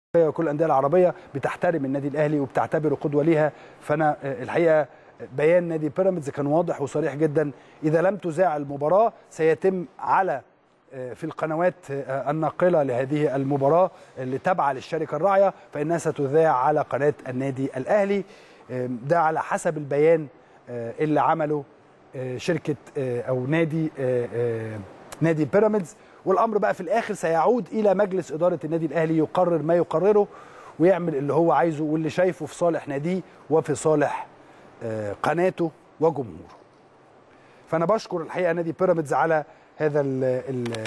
وكل الانديه العربيه بتحترم النادي الاهلي وبتعتبره قدوه ليها فانا الحقيقه بيان نادي بيراميدز كان واضح وصريح جدا اذا لم تذاع المباراه سيتم على في القنوات الناقله لهذه المباراه اللي تابعه للشركه الراعيه فانها ستذاع على قناه النادي الاهلي ده على حسب البيان اللي عمله شركه او نادي نادي بيراميدز والامر بقى في الاخر سيعود الى مجلس اداره النادي الاهلي يقرر ما يقرره ويعمل اللي هو عايزه واللي شايفه في صالح ناديه وفي صالح قناته وجمهوره. فانا بشكر الحقيقه نادي بيراميدز على هذا ال ال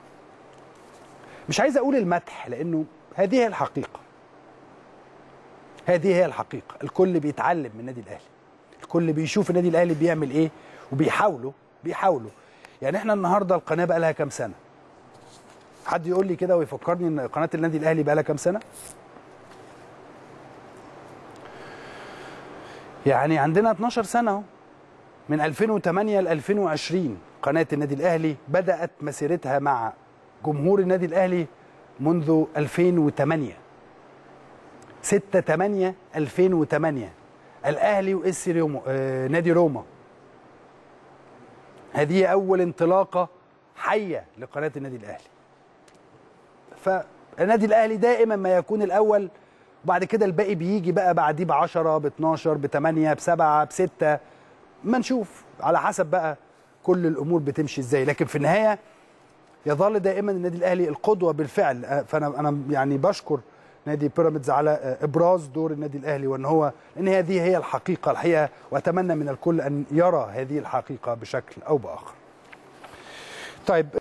مش عايز اقول المدح لانه هذه هي الحقيقه. هذه هي الحقيقه، الكل بيتعلم من النادي الاهلي. الكل بيشوف النادي الاهلي بيعمل ايه وبيحاولوا بيحاولوا. يعني احنا النهارده القناه بقى لها كام سنه؟ حد يقول لي كده ويفكرني ان قناه النادي الاهلي بقى لها كام سنه؟ يعني عندنا 12 سنه اهو من 2008 ل 2020 قناه النادي الاهلي بدات مسيرتها مع جمهور النادي الاهلي منذ 2008 6 8 2008 الاهلي واس روما آه نادي روما هذه اول انطلاقه حيه لقناه النادي الاهلي فالنادي الاهلي دائما ما يكون الاول وبعد كده الباقي بيجي بقى بعديه ب 10 ب 12 ب 8 ب 7 ب 6 ما نشوف على حسب بقى كل الامور بتمشي ازاي لكن في النهايه يظل دائما النادي الاهلي القدوه بالفعل فانا انا يعني بشكر نادي بيراميدز على ابراز دور النادي الاهلي وان هو ان هذه هي الحقيقه الحقيقه واتمنى من الكل ان يرى هذه الحقيقه بشكل او باخر. طيب